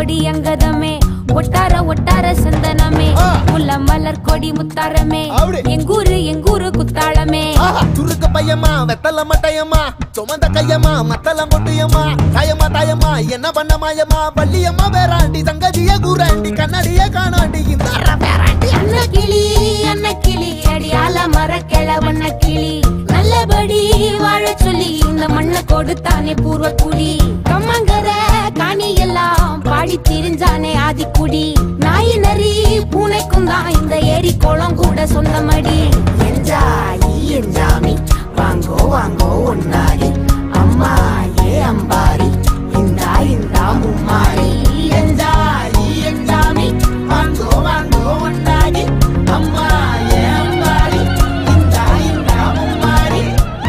கொடி அங்கதமே ஒட்டார ஒட்டார சந்தனமே ஆ. முல்ல மலர் கொடி முத்தாரமே அப்படி. எங்கூரு எங்கூரு குத்தாளமே ஆஹா, துருக்கு பையமா வெத்தல மட்டையம்மா சுமந்த கையம்மா மத்தல மொட்டியம்மா தாயம்மா தாயம்மா என்ன பண்ண மாயம்மா பள்ளியம்மா வேறாண்டி சங்கதிய கூறாண்டி கண்ணாடிய காணாண்டி இந்த வேறாண்டி அன்ன கிளி அன்ன கிளி அடியால மர கிழவண்ண கிளி நல்லபடி வாழ சொல்லி இந்த மண்ணை கொடுத்தானே பூர்வ குடி கம்மங்கர காணி எல்லாம் பாடி திரிஞ்சானே ஆதிக்குடி நாய் நரி பூனைக்கும் தான் இந்த ஏரி குளம் கூட சொந்தமடி என்ஜாயி என்ஜாமி வாங்கோ வாங்கோ ஒன்னாரி அம்மா ஏ அம்பாரி இந்தா இந்தா மும்மாரி என்ஜாயி என்ஜாமி வாங்கோ வாங்கோ ஒன்னாரி அம்மா ஏ அம்பாரி இந்தா இந்தா மும்மாரி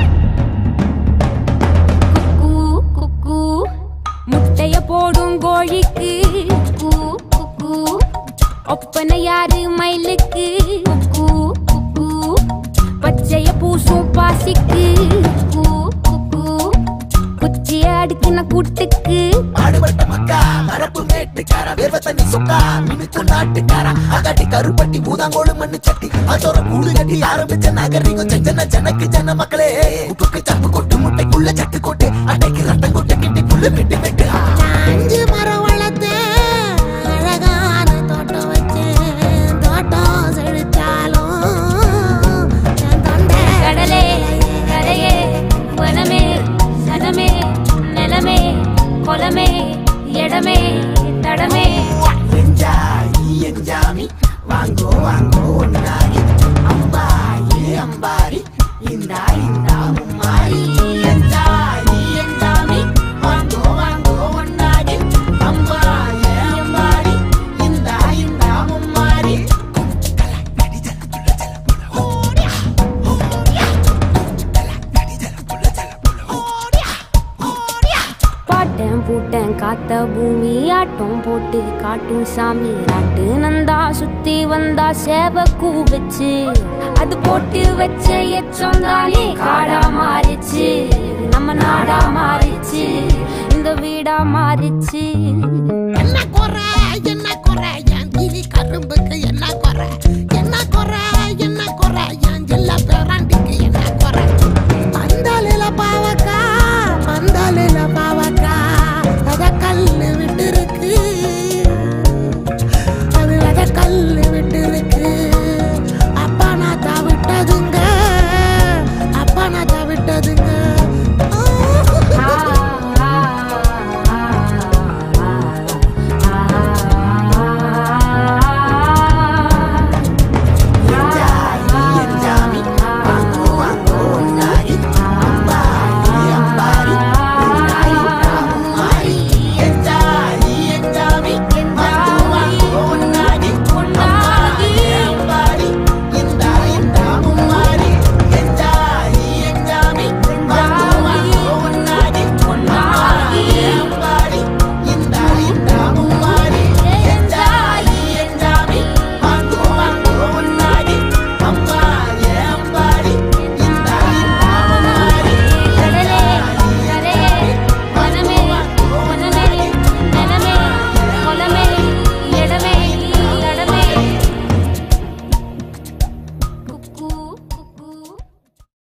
குக்கு குக்கு முட்டைய போடும் கோழிக்கு குக்கு குக்கு ஒப்பனை யாரு மயிலுக்கு குக்கு குக்கு பச்சைய பூசும் பாசிக்கு குக்கு குக்கு குச்சிய அடுக்கின கூட்டுக்கு ஆடுபட்ட மக்கா மரப்பு மேட்டுக்கார வேர்வ தண்ணி சொக்கா மினுக்கு நாட்டுக்கார அகாட்டி கருப்பட்டி பூதாங்கோடு மண்ணு சட்டி அதோட கூடு கட்டி ஆரம்பிச்ச நகரிகம் செஞ்சன ஜனக்கு ஜன மக்களே உப்புக்கு சப்பு கொட்டு முட்டைக்குள்ள சட்டு கொட்டு அட்டைக்கு ரத்தம் கொட்டு கிட்டி புல்லு வெட்டி வெட்டு அஞ்சு மரம் வளர்த்தேன் அழகான தோட்டம் வச்சேன் தோட்டம் செழிச்சாலும் என் தொண்டை கடலே கரையே வனமே சனமே நிலமே கொலமே இடமே தடமே என்ஜாயி என்ஜாமி வாங்கோ வாங்கோ ஒன்னாரி அம்பா ஏ அம்பாரி இந்தா இந்தா மும்மாரி என்ஜாயி என்ஜாமி வாங்கோ வாங்கோ ஒன்னாரி அம்பா ஏ அம்பாரி இந்தா இந்தா மும்மாரி பாட்டன் பூட்டன் காத்த பூமி ஆட்டம் போட்டு காட்டும் சாமி நாட்டு நந்தா சுத்தி வந்தா சேவ கூ வச்சு அது போட்டு வச்ச எச்சம் தானே காடா மாறிச்சு நம்ம நாடா மாறிச்சு இந்த வீடா மாறிச்சு என்ன குறை என்ன குறை என் கிளி கரும்புக்கு